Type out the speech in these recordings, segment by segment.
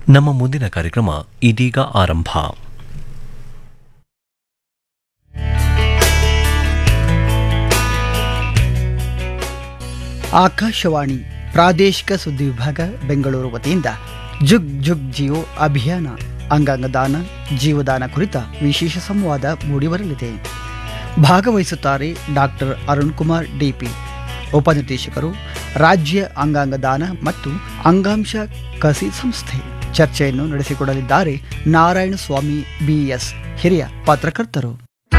ನಮ್ಮ ಮುಂದಿನ ಕಾರ್ಯಕ್ರಮ ಇದೀಗ ಆರಂಭ ಆಕಾಶವಾಣಿ ಪ್ರಾದೇಶಿಕ ಸುದ್ದಿ ವಿಭಾಗ ಬೆಂಗಳೂರು ವತಿಯಿಂದ ಜುಗ್ ಜುಗ್ ಜಿಯೋ ಅಭಿಯಾನ ಅಂಗಾಂಗ ದಾನ ಜೀವದಾನ ಕುರಿತ ವಿಶೇಷ ಸಂವಾದ ಮೂಡಿಬರಲಿದೆ ಭಾಗವಹಿಸುತ್ತಾರೆ ಡಾಕ್ಟರ್ ಅರುಣ್ ಕುಮಾರ್ ಡಿಪಿ ಉಪನಿರ್ದೇಶಕರು ರಾಜ್ಯ ಅಂಗಾಂಗ ದಾನ ಮತ್ತು ಅಂಗಾಂಶ ಕಸಿ ಸಂಸ್ಥೆ ಚರ್ಚೆಯನ್ನು ನಡೆಸಿಕೊಡಲಿದ್ದಾರೆ ನಾರಾಯಣ ಸ್ವಾಮಿ ಬಿಎಸ್ ಹಿರಿಯ ಪತ್ರಕರ್ತರು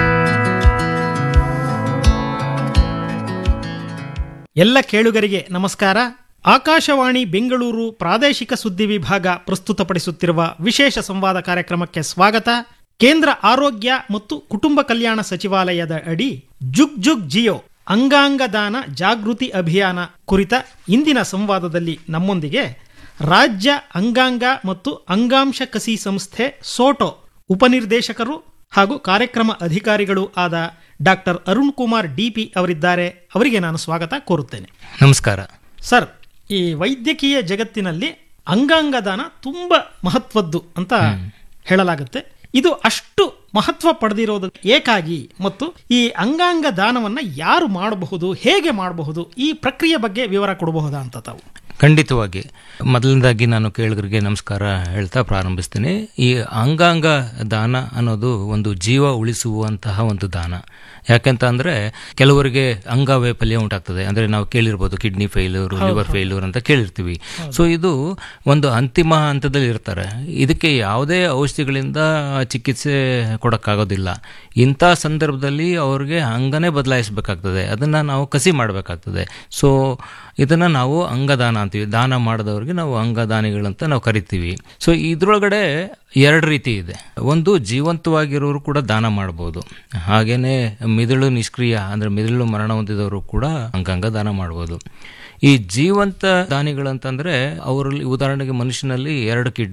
ಎಲ್ಲ ಕೇಳುಗರಿಗೆ ನಮಸ್ಕಾರ ಆಕಾಶವಾಣಿ ಬೆಂಗಳೂರು ಪ್ರಾದೇಶಿಕ ಸುದ್ದಿ ವಿಭಾಗ ಪ್ರಸ್ತುತಪಡಿಸುತ್ತಿರುವ ವಿಶೇಷ ಸಂವಾದ ಕಾರ್ಯಕ್ರಮಕ್ಕೆ ಸ್ವಾಗತ ಕೇಂದ್ರ ಆರೋಗ್ಯ ಮತ್ತು ಕುಟುಂಬ ಕಲ್ಯಾಣ ಸಚಿವಾಲಯದ ಅಡಿ ಜುಗ್ ಜುಗ್ ಜಿಯೋ ಅಂಗಾಂಗ ದಾನ ಜಾಗೃತಿ ಅಭಿಯಾನ ಕುರಿತ ಇಂದಿನ ಸಂವಾದದಲ್ಲಿ ನಮ್ಮೊಂದಿಗೆ ರಾಜ್ಯ ಅಂಗಾಂಗ ಮತ್ತು ಅಂಗಾಂಶ ಕಸಿ ಸಂಸ್ಥೆ ಸೋಟೋ ಉಪನಿರ್ದೇಶಕರು ಹಾಗೂ ಕಾರ್ಯಕ್ರಮ ಅಧಿಕಾರಿಗಳು ಆದ ಡಾಕ್ಟರ್ ಅರುಣ್ ಕುಮಾರ್ ಡಿಪಿ ಅವರಿದ್ದಾರೆ ಅವರಿಗೆ ನಾನು ಸ್ವಾಗತ ಕೋರುತ್ತೇನೆ ನಮಸ್ಕಾರ ಸರ್ ಈ ವೈದ್ಯಕೀಯ ಜಗತ್ತಿನಲ್ಲಿ ಅಂಗಾಂಗ ದಾನ ತುಂಬ ಮಹತ್ವದ್ದು ಅಂತ ಹೇಳಲಾಗುತ್ತೆ ಇದು ಅಷ್ಟು ಮಹತ್ವ ಪಡೆದಿರೋದು ಏಕಾಗಿ ಮತ್ತು ಈ ಅಂಗಾಂಗ ದಾನವನ್ನ ಯಾರು ಮಾಡಬಹುದು ಹೇಗೆ ಮಾಡಬಹುದು ಈ ಪ್ರಕ್ರಿಯೆ ಬಗ್ಗೆ ವಿವರ ಕೊಡಬಹುದಾ ಅಂತ ತಾವು ಖಂಡಿತವಾಗಿ ಮೊದಲನೇದಾಗಿ ನಾನು ಕೇಳುಗರಿಗೆ ನಮಸ್ಕಾರ ಹೇಳ್ತಾ ಪ್ರಾರಂಭಿಸ್ತೀನಿ ಈ ಅಂಗಾಂಗ ದಾನ ಅನ್ನೋದು ಒಂದು ಜೀವ ಉಳಿಸುವಂತಹ ಒಂದು ದಾನ ಯಾಕೆಂತ ಅಂದ್ರೆ ಕೆಲವರಿಗೆ ಅಂಗವೈಫಲ್ಯ ಉಂಟಾಗ್ತದೆ ಅಂದ್ರೆ ನಾವು ಕೇಳಿರ್ಬೋದು ಕಿಡ್ನಿ ಫೇಲ್ಯೂರ್ ಲಿವರ್ ಫೇಲ್ಯೂರ್ ಅಂತ ಕೇಳಿರ್ತೀವಿ ಸೊ ಇದು ಒಂದು ಅಂತಿಮ ಹಂತದಲ್ಲಿ ಇರ್ತಾರೆ ಇದಕ್ಕೆ ಯಾವುದೇ ಔಷಧಿಗಳಿಂದ ಚಿಕಿತ್ಸೆ ಕೊಡೋಕ್ಕಾಗೋದಿಲ್ಲ ಇಂಥ ಸಂದರ್ಭದಲ್ಲಿ ಅವ್ರಿಗೆ ಅಂಗನೇ ಬದಲಾಯಿಸಬೇಕಾಗ್ತದೆ ಅದನ್ನ ನಾವು ಕಸಿ ಮಾಡಬೇಕಾಗ್ತದೆ ಸೊ ಇದನ್ನ ನಾವು ಅಂಗದಾನ ಅಂತೀವಿ ದಾನ ಮಾಡಿದವ್ರಿಗೆ ನಾವು ಅಂಗದಾನಿಗಳಂತ ನಾವು ಕರಿತೀವಿ ಸೊ ಇದ್ರೊಳಗಡೆ ಎರಡು ರೀತಿ ಇದೆ ಒಂದು ಜೀವಂತವಾಗಿರೋರು ಕೂಡ ದಾನ ಮಾಡ್ಬೋದು ಹಾಗೇನೆ ಮಿದುಳು ನಿಷ್ಕ್ರಿಯ ಅಂದ್ರೆ ಮಿದುಳು ಮರಣ ಹೊಂದಿದವರು ಕೂಡ ಅಂಗಾಂಗ ದಾನ ಮಾಡ್ಬೋದು ಈ ಜೀವಂತ ದಾನಿಗಳಂತಂದ್ರೆ ಅವರಲ್ಲಿ ಉದಾಹರಣೆಗೆ ಮನುಷ್ಯನಲ್ಲಿ ಎರಡು ಕಿಡ್ನಿ